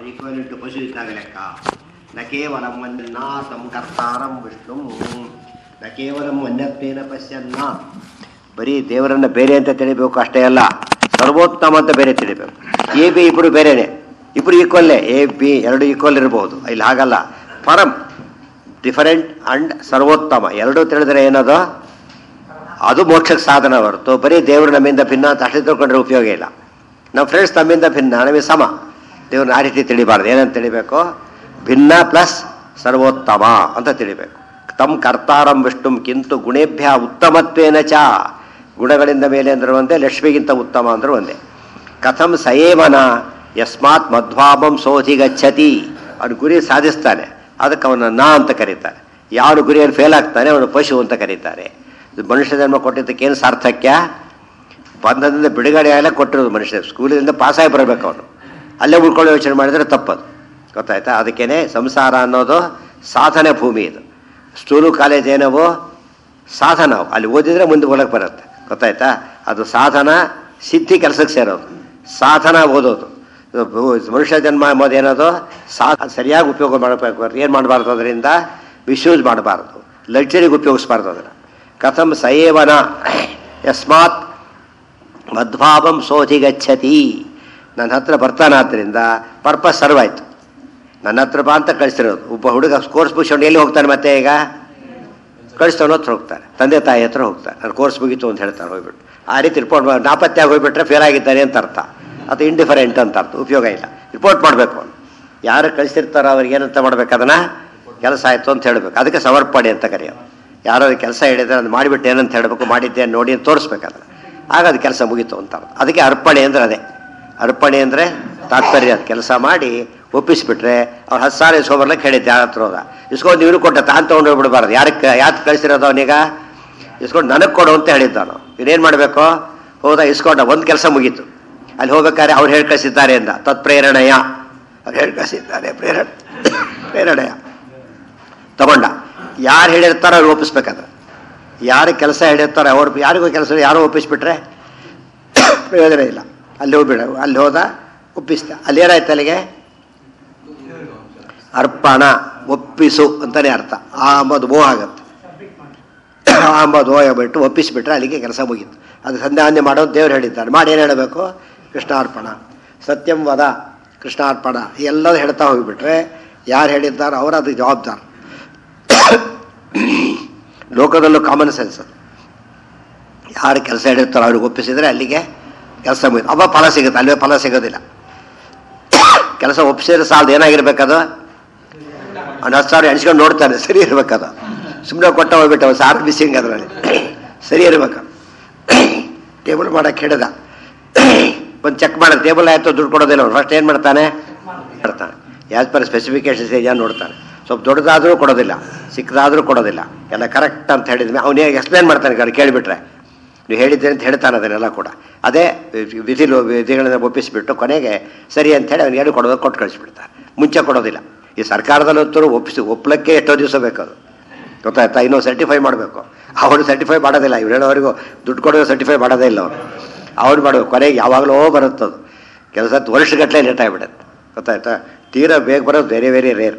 Equivalent ಪಶು ಇದ್ದಾಗ ಲೆಕ್ಕ ನ ಕೇವಲಂ ಅನ್ಯನ್ನಾಥಂ ಕರ್ತಾರಂ ವಿಷ್ಣು ನ ಕೇವಲಂ ಅನ್ಯತ್ವೇನ ಪಶ್ಯನ್ನ ಬರೀ ದೇವರನ್ನ ಬೇರೆ ಅಂತ ತಿಳಿಬೇಕು ಅಷ್ಟೇ ಅಲ್ಲ ಸರ್ವೋತ್ತಮ ಅಂತ ಬೇರೆ ತಿಳಿಬೇಕು ಎ ಬಿ ಇಬ್ಬರು ಬೇರೆನೆ ಇಬ್ಬರು ಈಕ್ವಲ್ಲೇ ಎ ಬಿ ಎರಡು ಈಕ್ವಲ್ ಇರಬಹುದು ಇಲ್ಲಿ ಹಾಗಲ್ಲ ಪರಂ ಡಿಫರೆಂಟ್ ಅಂಡ್ ಸರ್ವೋತ್ತಮ ಎರಡೂ ತಿಳಿದ್ರೆ ಏನದು ಅದು ಮೋಕ್ಷಕ್ಕೆ ಸಾಧನ ಹೊರತು ಬರೀ ದೇವರು ನಮ್ಮಿಂದ ಭಿನ್ನ ಅಂತ ಅಷ್ಟೇ ತಿಳ್ಕೊಂಡ್ರೆ ಉಪಯೋಗ ಇಲ್ಲ ನಮ್ಮ ಫ್ರೆಂಡ್ಸ್ ನಮ್ಮಿಂದ ಭಿನ್ನ ನಮಗೆ ಸಮ ದೇವ್ರನ್ನ ಆ ರೀತಿ ತಿಳಿಬಾರ್ದು ಏನಂತ ತಿಳಿಬೇಕು ಭಿನ್ನ ಪ್ಲಸ್ ಸರ್ವೋತ್ತಮ ಅಂತ ತಿಳಿಬೇಕು ತಮ್ ಕರ್ತಾರಂ ವಿಷ್ಣುಂ ಕಿಂತು ಗುಣೇಭ್ಯ ಉತ್ತಮತ್ವೇನ ಚ ಗುಣಗಳಿಂದ ಮೇಲೆ ಅಂದ್ರೆ ಒಂದೇ ಲಕ್ಷ್ಮಿಗಿಂತ ಉತ್ತಮ ಅಂದ್ರೆ ಒಂದೇ ಕಥಂ ಸಯೇವನ ಯಸ್ಮಾತ್ ಮಧ್ವಾಮಂ ಸೋಧಿ ಗಚ್ಚತಿ ಅವನು ಗುರಿ ಸಾಧಿಸ್ತಾನೆ ಅದಕ್ಕೆ ಅವನ ನಾ ಅಂತ ಕರೀತಾರೆ ಯಾರು ಗುರಿಯಲ್ಲಿ ಫೇಲ್ ಆಗ್ತಾನೆ ಅವನು ಪಶು ಅಂತ ಕರೀತಾರೆ ಇದು ಮನುಷ್ಯ ಜನ್ಮ ಕೊಟ್ಟಿದ್ದಕ್ಕೆ ಏನು ಸಾರ್ಥಕ್ಯ ಬಂಧದಿಂದ ಬಿಡುಗಡೆ ಆಗಲೇ ಕೊಟ್ಟಿರೋದು ಮನುಷ್ಯ ಸ್ಕೂಲಿಂದ ಪಾಸಾಗಿ ಬರಬೇಕು ಅವನು ಅಲ್ಲೇ ಉಳ್ಕೊಳ್ಳೋ ಯೋಚನೆ ಮಾಡಿದರೆ ತಪ್ಪದು ಗೊತ್ತಾಯ್ತಾ ಅದಕ್ಕೇನೆ ಸಂಸಾರ ಅನ್ನೋದು ಸಾಧನೆ ಭೂಮಿ ಇದು ಸ್ಕೂಲು ಕಾಲೇಜ್ ಏನವು ಸಾಧನ ಅವು. ಅಲ್ಲಿ ಓದಿದ್ರೆ ಮುಂದೆ ಹೋಗಕ್ಕೆ ಬರುತ್ತೆ ಗೊತ್ತಾಯ್ತಾ ಅದು ಸಾಧನ ಸಿದ್ಧಿ ಕೆಲಸಕ್ಕೆ ಸೇರೋದು ಸಾಧನ ಓದೋದು ಇದು ಮನುಷ್ಯ ಜನ್ಮ ಎಂಬುದು ಏನದು ಸಾ ಸರಿಯಾಗಿ ಉಪಯೋಗ ಮಾಡಬೇಕು ಏನು ಮಾಡಬಾರ್ದು ಅದರಿಂದ ಮಿಸ್ಯೂಸ್ ಮಾಡಬಾರ್ದು ಲಗ್ಜರಿಗೆ ಉಪಯೋಗಿಸ್ಬಾರ್ದು ಅದನ್ನು ಕಥಂ ಸಯೇವನ ಯಸ್ಮಾತ್ ಮಧ್ವಾಭಂ ಸೋಧಿ ಗಚ್ಚತಿ ನನ್ನ ಹತ್ರ ಬರ್ತಾನಾದ್ರಿಂದ ಪರ್ಪಸ್ ಸರ್ವ್ ಆಯ್ತು ನನ್ನ ಹತ್ರ ಬಾ ಅಂತ ಕಳಿಸಿರೋದು ಒಬ್ಬ ಹುಡುಗ ಕೋರ್ಸ್ ಮುಗಿಸ್ಕೊಂಡು ಎಲ್ಲಿ ಹೋಗ್ತಾನೆ ಮತ್ತೆ ಈಗ ಕಳಿಸ್ತಾನೋ ಹತ್ರ ಹೋಗ್ತಾರೆ ತಂದೆ ತಾಯಿ ಹತ್ರ ಹೋಗ್ತಾರೆ ನಾನು ಕೋರ್ಸ್ ಮುಗೀತು ಅಂತ ಹೇಳ್ತಾರೆ ಹೋಗ್ಬಿಟ್ಟು ಆ ರೀತಿ ರಿಪೋರ್ಟ್ ಮಾಡಿ ನಾಪತ್ತೆ ಹೋಗ್ಬಿಟ್ರೆ ಫೇಲ್ ಆಗಿದ್ದಾರೆ ಅಂತ ಅರ್ಥ ಅದು ಇಂಡಿಫರೆಂಟ್ ಅಂತ ಅರ್ಥ ಉಪಯೋಗ ಇಲ್ಲ ರಿಪೋರ್ಟ್ ಮಾಡಬೇಕು ಅವನು ಯಾರು ಕಳಿಸಿರ್ತಾರೋ ಅವ್ರಿಗೆ ಏನಂತ ಮಾಡ್ಬೇಕು ಅದನ್ನು ಕೆಲಸ ಆಯಿತು ಅಂತ ಹೇಳಬೇಕು ಅದಕ್ಕೆ ಸಮರ್ಪಣೆ ಅಂತ ಕರೆಯೋದು ಯಾರೋ ಕೆಲಸ ಹೇಳಿದ್ರೆ ಅದು ಮಾಡಿಬಿಟ್ಟು ಏನಂತ ಹೇಳಬೇಕು ಮಾಡಿದ್ದೆ ನೋಡಿ ಅಂತ ತೋರಿಸ್ಬೇಕು ಅದನ್ನು ಆಗ ಅದು ಕೆಲಸ ಮುಗೀತು ಅಂತ ಅರ್ಥ. ಅದಕ್ಕೆ ಅರ್ಪಣೆ ಅಂದರೆ ಅದೇ ಅರ್ಪಣೆ ಅಂದರೆ ತಾತ್ಪರ್ಯ ಅದು ಕೆಲಸ ಮಾಡಿ ಒಪ್ಪಿಸ್ಬಿಟ್ರೆ ಅವ್ರು ಹತ್ತು ಸಾವಿರ ಇಸ್ಕೊಂಬರ್ಲಿಕ್ಕೆ ಹೇಳಿದ್ದೆ ಯಾರ ಹತ್ರ ಹೋದ ಇಸ್ಕೊಂಡು ಇವ್ರು ಕೊಟ್ಟ ತಾನು ತೊಗೊಂಡು ಹೋಗ್ಬಿಡ್ಬಾರ್ದು ಯಾರಿಗೆ ಯಾಕೆ ಕಳಿಸಿರೋದು ಅವನೀಗ ಇಸ್ಕೊಂಡು ನನಗೆ ಕೊಡು ಅಂತ ಹೇಳಿದ್ದಾನು ಇವನೇನು ಮಾಡಬೇಕು ಹೋದ ಇಸ್ಕೊಂಡ ಒಂದು ಕೆಲಸ ಮುಗೀತು ಅಲ್ಲಿ ಹೋಗ್ಬೇಕಾದ್ರೆ ಅವ್ರು ಹೇಳಿ ಕಳಿಸಿದ್ದಾರೆ ಅಂದ ತತ್ಪ್ರೇರಣೆಯ ಅವ್ರು ಹೇಳಿ ಕಳಿಸಿದ್ದಾರೆ ಪ್ರೇರಣ ಪ್ರೇರಣೆಯ ತಗೊಂಡ ಯಾರು ಹೇಳಿರ್ತಾರೋ ಅವ್ರು ಒಪ್ಪಿಸ್ಬೇಕಾದ್ರೆ ಯಾರು ಕೆಲಸ ಹೇಳಿರ್ತಾರೋ ಅವ್ರು ಯಾರಿಗೂ ಕೆಲಸ ಯಾರೋ ಒಪ್ಪಿಸ್ಬಿಟ್ರೆ ಪ್ರಯೋಜನ ಇಲ್ಲ ಅಲ್ಲಿ ಹೋಗ್ಬಿಡ ಅಲ್ಲಿ ಹೋದ ಒಪ್ಪಿಸ್ದ ಅಲ್ಲಿ ಏನಾಯ್ತು ಅಲ್ಲಿಗೆ ಅರ್ಪಣ ಒಪ್ಪಿಸು ಅಂತಾನೆ ಅರ್ಥ ಆ ಅಂಬದು ಮೋಹ ಆಗತ್ತೆ ಆ ಅಂಬದು ಮೋಹ ಬಿಟ್ಟು ಒಪ್ಪಿಸಿಬಿಟ್ರೆ ಅಲ್ಲಿಗೆ ಕೆಲಸ ಮುಗೀತು ಅದು ಸಂಧ್ಯಾವಂದನೆ ಮಾಡೋದು ದೇವ್ರು ಹೇಳಿದ್ದಾರೆ ಮಾಡಿ ಏನು ಹೇಳಬೇಕು ಕೃಷ್ಣಾರ್ಪಣ ಸತ್ಯಂ ವದ ಕೃಷ್ಣಾರ್ಪಣ ಎಲ್ಲದೂ ಹೇಳ್ತಾ ಹೋಗಿಬಿಟ್ರೆ ಯಾರು ಹೇಳಿದ್ದಾರೋ ಅವರು ಅದಕ್ಕೆ ಜವಾಬ್ದಾರ ಲೋಕದಲ್ಲೂ ಕಾಮನ್ ಸೆನ್ಸ್ ಅದು ಯಾರು ಕೆಲಸ ಹೇಳಿರ್ತಾರೋ ಅವ್ರಿಗೆ ಒಪ್ಪಿಸಿದರೆ ಅಲ್ಲಿಗೆ ಕೆಲಸ ಮುಗಿದು ಅವ ಫಲ ಸಿಗುತ್ತೆ ಅಲ್ಲೇ ಫಲ ಸಿಗೋದಿಲ್ಲ ಕೆಲಸ ಒಪ್ಪಿಸಿದ್ರೆ ಸಾಲದು ಏನಾಗಿರ್ಬೇಕದು ಅವ್ನು ಹತ್ತು ಸಾವಿರ ಎಣಿಸ್ಕೊಂಡು ನೋಡ್ತಾನೆ ಸರಿ ಇರ್ಬೇಕದು ಸುಮ್ಮನೆ ಕೊಟ್ಟ ಹೋಗ್ಬಿಟ್ಟು ಅವ್ನು ಸಾರು ಮಿಸ್ಸಿಂಗ್ ಅದರಲ್ಲಿ ಸರಿ ಇರ್ಬೇಕು ಟೇಬಲ್ ಮಾಡಕ್ಕೆ ಹಿಡ್ದ ಒಂದು ಚೆಕ್ ಮಾಡ ಟೇಬಲ್ ಆಯಿತು ದುಡ್ಡು ಕೊಡೋದಿಲ್ಲ ಅವ್ನು ಫಸ್ಟ್ ಏನು ಮಾಡ್ತಾನೆ ಮಾಡ್ತಾನೆ ಆ್ಯಸ್ ಪರ್ ಸ್ಪೆಸಿಫಿಕೇಶನ್ಸ್ ಏನ್ ನೋಡ್ತಾನೆ ಸ್ವಲ್ಪ ದೊಡ್ಡದಾದರೂ ಕೊಡೋದಿಲ್ಲ ಚಿಕ್ಕದಾದರೂ ಕೊಡೋದಿಲ್ಲ ಎಲ್ಲ ಕರೆಕ್ಟ್ ಅಂತ ಹೇಳಿದ್ಮೇಲೆ ಅವನೇ ಎಕ್ಸ್ಪ್ಲೇನ್ ಮಾಡ್ತಾನೆ ಅವ್ರು ಕೇಳಿಬಿಟ್ರೆ ನೀವು ಹೇಳಿದ್ದೀರಿ ಅಂತ ಹೇಳ್ತಾನೆ ಅದನ್ನೆಲ್ಲ ಕೂಡ ಅದೇ ವಿಧಿ ವಿಧಿಗಳನ್ನ ಒಪ್ಪಿಸಿಬಿಟ್ಟು ಕೊನೆಗೆ ಸರಿ ಅಂತೇಳಿ ಅವ್ನಿಗೆ ಹೇಳಿ ಕೊಡೋದು ಕೊಟ್ಟು ಕಳಿಸ್ಬಿಡ್ತಾರೆ ಮುಂಚೆ ಕೊಡೋದಿಲ್ಲ ಈ ಸರ್ಕಾರದಲ್ಲಂತೂ ಒಪ್ಪಿಸಿ ಒಪ್ಪಲಕ್ಕೆ ಎಷ್ಟೋ ದಿವಸ ಬೇಕದು ಗೊತ್ತಾಯ್ತಾ ಇನ್ನೂ ಸರ್ಟಿಫೈ ಮಾಡಬೇಕು ಅವನು ಸರ್ಟಿಫೈ ಮಾಡೋದಿಲ್ಲ ಇವ್ರು ಹೇಳೋವರೆಗೂ ದುಡ್ಡು ಕೊಡೋದು ಸರ್ಟಿಫೈ ಮಾಡೋದೇ ಇಲ್ಲ ಅವನು ಅವ್ನು ಮಾಡಬೇಕು ಕೊನೆಗೆ ಯಾವಾಗಲೂ ಬರುತ್ತದು ಕೆಲಸ ವರ್ಷಗಟ್ಟಲೆ ಲೇಟ್ ಆಗಿಬಿಡುತ್ತೆ ಗೊತ್ತಾಯ್ತಾ ತೀರಾ ಬೇಗ ಬರೋದು ವೆರಿ ವೆರಿ ರೇರ್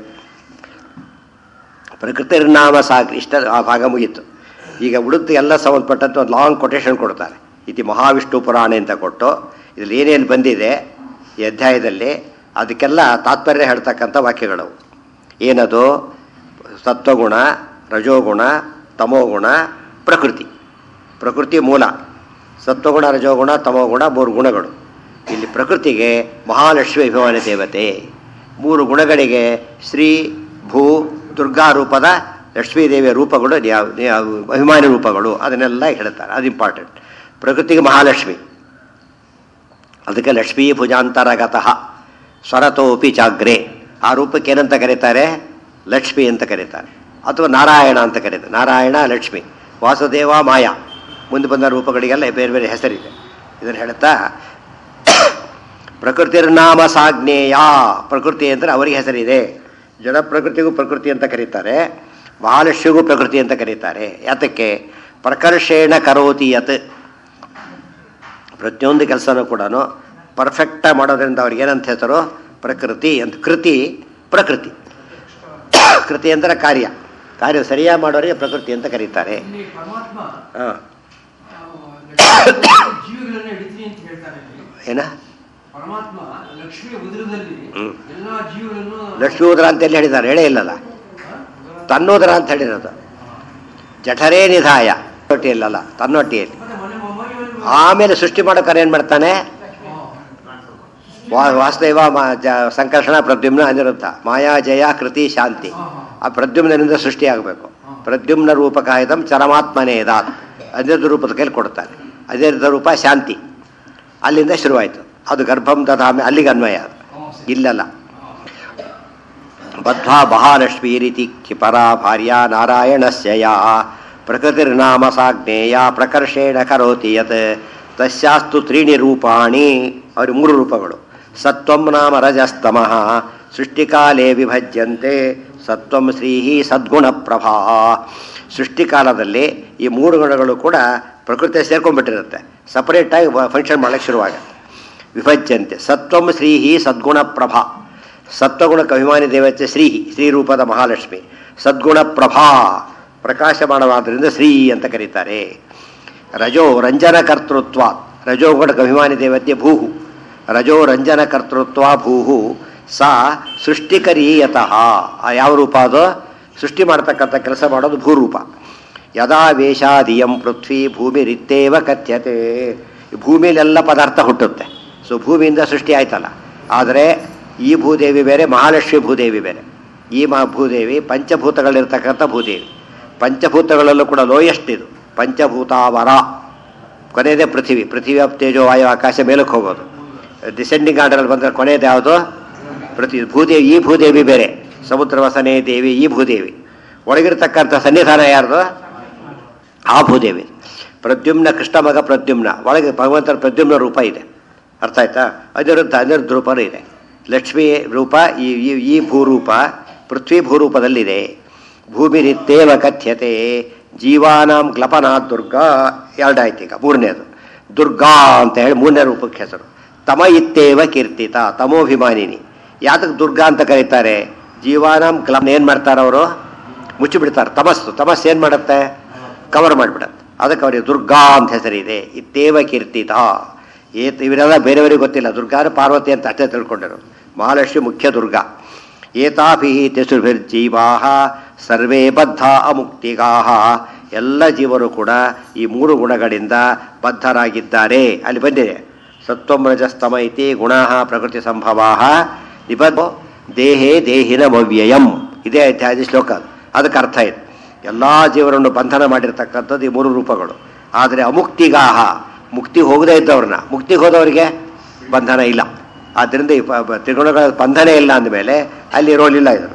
ಪ್ರಕೃತಿ ನಾಮ ಸಾಕು ಇಷ್ಟ ಆ ಭಾಗ ಮುಗೀತು ಈಗ ಉಳಿದು ಎಲ್ಲ ಸಂಬಂಧಪಟ್ಟಂತೆ ಒಂದು ಲಾಂಗ್ ಕೊಟೇಶನ್ ಕೊಡ್ತಾರೆ ಇತಿ ಮಹಾವಿಷ್ಣು ಪುರಾಣ ಅಂತ ಕೊಟ್ಟು ಇದ್ರಲ್ಲಿ ಏನೇನು ಬಂದಿದೆ ಈ ಅಧ್ಯಾಯದಲ್ಲಿ ಅದಕ್ಕೆಲ್ಲ ತಾತ್ಪರ್ಯ ಹೇಳ್ತಕ್ಕಂಥ ವಾಕ್ಯಗಳವು ಏನದು ಸತ್ವಗುಣ ರಜೋಗುಣ ತಮೋಗುಣ ಪ್ರಕೃತಿ ಪ್ರಕೃತಿ ಮೂಲ ಸತ್ವಗುಣ ರಜೋಗುಣ ತಮೋಗುಣ ಮೂರು ಗುಣಗಳು ಇಲ್ಲಿ ಪ್ರಕೃತಿಗೆ ಮಹಾಲಕ್ಷ್ಮಿ ಅಭಿಮಾನ ದೇವತೆ ಮೂರು ಗುಣಗಳಿಗೆ ಶ್ರೀ ಭೂ ದುರ್ಗಾ ರೂಪದ ಲಕ್ಷ್ಮೀದೇವಿಯ ರೂಪಗಳು ಯಾವ ಯಾವ ಅಭಿಮಾನಿ ರೂಪಗಳು ಅದನ್ನೆಲ್ಲ ಹೇಳ್ತಾರೆ ಅದು ಇಂಪಾರ್ಟೆಂಟ್ ಪ್ರಕೃತಿಗೆ ಮಹಾಲಕ್ಷ್ಮಿ ಅದಕ್ಕೆ ಲಕ್ಷ್ಮೀ ಭುಜಾಂತರಗತಃ ಸ್ವರತೋಪಿ ಜಾಗ್ರೆ ಆ ರೂಪಕ್ಕೆ ಏನಂತ ಕರೀತಾರೆ ಲಕ್ಷ್ಮಿ ಅಂತ ಕರೀತಾರೆ ಅಥವಾ ನಾರಾಯಣ ಅಂತ ಕರೀತಾರೆ ನಾರಾಯಣ ಲಕ್ಷ್ಮಿ ವಾಸುದೇವ ಮಾಯ ಮುಂದೆ ಬಂದ ರೂಪಗಳಿಗೆಲ್ಲ ಬೇರೆ ಬೇರೆ ಹೆಸರಿದೆ ಇದನ್ನು ಹೇಳ್ತಾ ಪ್ರಕೃತಿರ್ನಾಮ ಸಾಜ್ಞೇಯ ಪ್ರಕೃತಿ ಅಂದರೆ ಅವರಿಗೆ ಹೆಸರಿದೆ ಜಡ ಪ್ರಕೃತಿಗೂ ಪ್ರಕೃತಿ ಅಂತ ಕರೀತಾರೆ ಮಹಾಲಕ್ಷ್ಮಿಗೂ ಪ್ರಕೃತಿ ಅಂತ ಕರೀತಾರೆ ಯಾತಕ್ಕೆ ಪ್ರಕರ್ಷೇಣ ಕರೋತಿ ಯತ್ ಪ್ರತಿಯೊಂದು ಕೆಲಸನೂ ಕೂಡ ಪರ್ಫೆಕ್ಟಾಗಿ ಮಾಡೋದ್ರಿಂದ ಅವ್ರಿಗೆ ಏನಂತ ಹೇಳ್ತಾರೋ ಪ್ರಕೃತಿ ಅಂತ ಕೃತಿ ಪ್ರಕೃತಿ ಕೃತಿ ಅಂದರೆ ಕಾರ್ಯ ಕಾರ್ಯ ಸರಿಯಾಗಿ ಮಾಡೋರಿಗೆ ಪ್ರಕೃತಿ ಅಂತ ಕರೀತಾರೆ ಇಲ್ಲಿ ಪರಮಾತ್ಮ ಹಾಂ ಆ, ಲಕ್ಷ್ಮಿ ಜೀವಿಗಳನ್ನ ಹಿಡಿತೀನಿ ಅಂತ ಹೇಳ್ತಾರೆ ಇಲ್ಲಿ. ಏನ ಪರಮಾತ್ಮ ಲಕ್ಷ್ಮಿ ಉದರದಲ್ಲಿ ಹ್ಮ್. ಎಲ್ಲಾ ಜೀವಗಳನ್ನು ಲಕ್ಷ್ಮೀ ಉದರ ಅಂತ ಎಲ್ಲಿ ಹೇಳಿದ್ದಾರೆ ಹೇಳೇ ಇಲ್ಲಲ್ಲ ತನ್ನೋದರ ಅಂತ ಹೇಳಿರೋದು ಜಠರೇ ನಿಧಾಯ ಹೊಟ್ಟೆಯಲ್ಲಲ್ಲ ತನ್ನೊಟ್ಟಿಯಲ್ಲಿ ಮತ್ತೆ ಮನೆ ಮೊಮ್ಮಗನಿಗೆ ಆಮೇಲೆ ಸೃಷ್ಟಿ ಮಾಡೋಕೆ ಏನು ಮಾಡ್ತಾನೆ ವಾ- ವಾಸುದೇವ ಮಾ- ಜ- ಸಂಕರ್ಷಣ ಪ್ರದ್ಯುಮ್ನ ಅನಿರುದ್ಧ ಮಾಯಾ ಜಯ ಕೃತಿ ಶಾಂತಿ ಆ ಪ್ರದ್ಯುಮ್ನಿಂದ ಸೃಷ್ಟಿಯಾಗಬೇಕು ಪ್ರದ್ಯುಮ್ನ ರೂಪಕಾಯದಂ ಚರಮಾತ್ಮನೇದಾತ್ ಅನಿರುದ್ಧ ರೂಪದ ಕೈಲಿ ಕೊಡ್ತಾನೆ ಅನಿರುದ್ಧ ರೂಪ ಶಾಂತಿ ಅಲ್ಲಿಂದ ಶುರುವಾಯಿತು ಅದು ಗರ್ಭಂ ದಧಾಮಿ ಅಲ್ಲಿಗೆ ಅನ್ವಯ ಅದು ಇಲ್ಲಲ್ಲ ಬದ್ಧ್ವಾ ಮಹಾಲಕ್ಷ್ಮೀ ರೀತಿ ಕ್ಷಿಪರಾ ಭಾರ್ಯ ನಾರಾಯಣಸ್ಯ ಯಾ ಪ್ರಕೃತಿರ್ನಾಮ ಸಾಜ್ಞೇಯ ಪ್ರಕರ್ಷೇಣ ಕರೋತಿ ಯತ್ ತಸ್ಯಾಸ್ತು ತ್ರೀಣಿ ರೂಪಾಣಿ ಅವ್ರಿಗೆ ಮೂರು ರೂಪಗಳು ಸತ್ವಂ ನಾಮ ರಜಸ್ತಮಃ ಸೃಷ್ಟಿಕಾಲೇ ವಿಭಜ್ಯಂತೆ ಸತ್ವಂ ಶ್ರೀಹಿ ಸದ್ಗುಣ ಪ್ರಭಾ ಸೃಷ್ಟಿಕಾಲದಲ್ಲಿ ಈ ಮೂರು ಗುಣಗಳು ಕೂಡ ಪ್ರಕೃತಿ ಸೇರ್ಕೊಂಡ್ಬಿಟ್ಟಿರುತ್ತೆ ಸಪರೇಟಾಗಿ ಫಂಕ್ಷನ್ ಮಾಡಕ್ಕೆ ಶುರುವಾಗುತ್ತೆ ವಿಭಜ್ಯಂತೆ ಸತ್ವಂ ಶ್ರೀಹಿ ಸದ್ಗುಣ ಪ್ರಭಾ ಸತ್ವಗುಣಕ್ಕೆ ಅಭಿಮಾನಿ ದೇವತೆ ಶ್ರೀ ಶ್ರೀರೂಪದ ಮಹಾಲಕ್ಷ್ಮಿ ಸದ್ಗುಣ ಪ್ರಭಾ ಪ್ರಕಾಶಮಾನವಾದ್ದರಿಂದ ಶ್ರೀ ಅಂತ ಕರೀತಾರೆ ರಜೋ ರಂಜನ ಕರ್ತೃತ್ವ ರಜೋಗುಣಕ್ಕೆ ಅಭಿಮಾನಿ ದೇವತೆ ಭೂಹು ರಜೋ ರಂಜನ ಕರ್ತೃತ್ವ ಭೂಹು ಸಾ ಸೃಷ್ಟಿಕರೀಯತಃ ಆ ಯಾವ ರೂಪ ಅದು ಸೃಷ್ಟಿ ಮಾಡ್ತಕ್ಕಂಥ ಕೆಲಸ ಮಾಡೋದು ಭೂರೂಪ ಯದಾ ವೇಷಾದಿಯಂ ಪೃಥ್ವಿ ಭೂಮಿ ರಿತ್ತೇವ ಕಥ್ಯತೆ ಈ ಭೂಮಿಯಲ್ಲೆಲ್ಲ ಪದಾರ್ಥ ಹುಟ್ಟುತ್ತೆ ಸೊ ಭೂಮಿಯಿಂದ ಸೃಷ್ಟಿ ಆಯ್ತಲ್ಲ ಆದರೆ ಈ ಭೂದೇವಿ ಬೇರೆ ಮಹಾಲಕ್ಷ್ಮಿ ಭೂದೇವಿ ಬೇರೆ ಈ ಮಹಾ ಭೂದೇವಿ ಪಂಚಭೂತಗಳಿರ್ತಕ್ಕಂಥ ಭೂದೇವಿ ಪಂಚಭೂತಗಳಲ್ಲೂ ಕೂಡ ಲೋಯೆಸ್ಟ್ ಇದು ಪಂಚಭೂತಾವರ ಕೊನೆಯದೇ ಪೃಥ್ವಿ ಪೃಥ್ವಿ ಅಪ್ ತೇಜೋ ವಾಯು ಆಕಾಶ ಮೇಲಕ್ಕೆ ಹೋಗೋದು ಡಿಸೆಂಡಿಂಗ್ ಆರ್ಡರಲ್ಲಿ ಬಂದರೆ ಕೊನೆಯದು ಯಾವುದು ಪ್ರತಿ ಭೂದೇವಿ ಈ ಭೂದೇವಿ ಬೇರೆ ಸಮುದ್ರ ವಸನೆ ದೇವಿ ಈ ಭೂದೇವಿ ಒಳಗಿರ್ತಕ್ಕಂಥ ಸನ್ನಿಧಾನ ಯಾರ್ದು ಆ ಭೂದೇವಿ ಪ್ರದ್ಯುಮ್ನ ಕೃಷ್ಣ ಮಗ ಪ್ರದ್ಯುಮ್ನ ಒಳಗೆ ಭಗವಂತನ ಪ್ರದ್ಯುಮ್ನ ರೂಪ ಇದೆ ಅರ್ಥ ಆಯ್ತಾ ಅನಿರುದ್ಧ ಅನಿರುದ್ಧ ರೂಪನೂ ಇದೆ ಲಕ್ಷ್ಮಿ ರೂಪ ಈ ಈ- ಈ ಭೂರೂಪ ಪೃಥ್ವಿ ಭೂರೂಪದಲ್ಲಿದೆ ಭೂಮಿ ರಿತ್ತೇವ ಕಥ್ಯತೆ ಜೀವಾನಾಂ ಗ್ಲಪನಾ ದುರ್ಗಾ ಎರಡಾಯ್ತು ಈಗ ಮೂರನೇದು ದುರ್ಗಾ ಅಂತ ಹೇಳಿ ಮೂರನೇ ರೂಪಕ್ಕೆ ಹೆಸರು ತಮ ಇತ್ತೇವ ಕೀರ್ತಿತ ತಮೋಭಿಮಾನಿನಿ ಯಾತಕ್ಕೆ ದುರ್ಗಾ ಅಂತ ಕರೀತಾರೆ ಜೀವಾನಾಂ ಗ್ಲಪನ ಏನು ಮಾಡ್ತಾರೆ ಅವರು ಮುಚ್ಚಿಬಿಡ್ತಾರೆ ತಮಸ್ಸು ತಮಸ್ಸು ಏನು ಮಾಡುತ್ತೆ ಕವರ್ ಮಾಡಿಬಿಡತ್ತೆ ಅದಕ್ಕೆ ಅವರಿಗೆ ದುರ್ಗಾ ಅಂತ ಹೆಸರಿದೆ ಇತ್ತೇವ ಕೀರ್ತಿತ ಏತ್ ಇವರೆಲ್ಲ ಬೇರೆಯವರಿಗೆ ಗೊತ್ತಿಲ್ಲ ದುರ್ಗಾನ ಪಾರ್ವತಿ ಅಂತ ಅಷ್ಟೇ ತಿಳ್ಕೊಂಡಿರೋದು ಮಹಾಲಕ್ಷ್ಮಿ ಮುಖ್ಯ ದುರ್ಗಾ ಏತಾಭಿ ತಿಸುಭಿರ್ಜೀವಾ ಸರ್ವೇ ಬದ್ಧ ಅಮುಕ್ತಿಗಾ ಎಲ್ಲ ಜೀವರು ಕೂಡ ಈ ಮೂರು ಗುಣಗಳಿಂದ ಬದ್ಧರಾಗಿದ್ದಾರೆ ಅಲ್ಲಿ ಬಂದಿದೆ ಸತ್ವಂ ರಜಸ್ತಮ ಇತಿ ಗುಣ ಪ್ರಕೃತಿ ಸಂಭವಾ ನಿಬದ್ಧೋ ದೇಹೇ ದೇಹಿನಮವ್ಯಯಂ ಇದೇ ಇತ್ಯಾದಿ ಶ್ಲೋಕ ಅದು. ಅದಕ್ಕೆ ಅರ್ಥ ಇದೆ ಎಲ್ಲ ಜೀವರನ್ನು ಬಂಧನ ಮಾಡಿರ್ತಕ್ಕಂಥದ್ದು ಈ ಮೂರು ರೂಪಗಳು ಆದರೆ ಅಮುಕ್ತಿಗಾಹ ಮುಕ್ತಿ ಹೋಗದೇ ಇದ್ದವ್ರನ್ನ ಮುಕ್ತಿಗೆ ಹೋದವರಿಗೆ ಬಂಧನ ಇಲ್ಲ ಆದ್ದರಿಂದ ಈ ಪ- ಪ- ತ್ರಿಗುಣಗಳ ಬಂಧನ ಇಲ್ಲ ಅಂದಮೇಲೆ ಅಲ್ಲಿ ರೋಲ್ ಇಲ್ಲ ಇದ್ರದ್ದು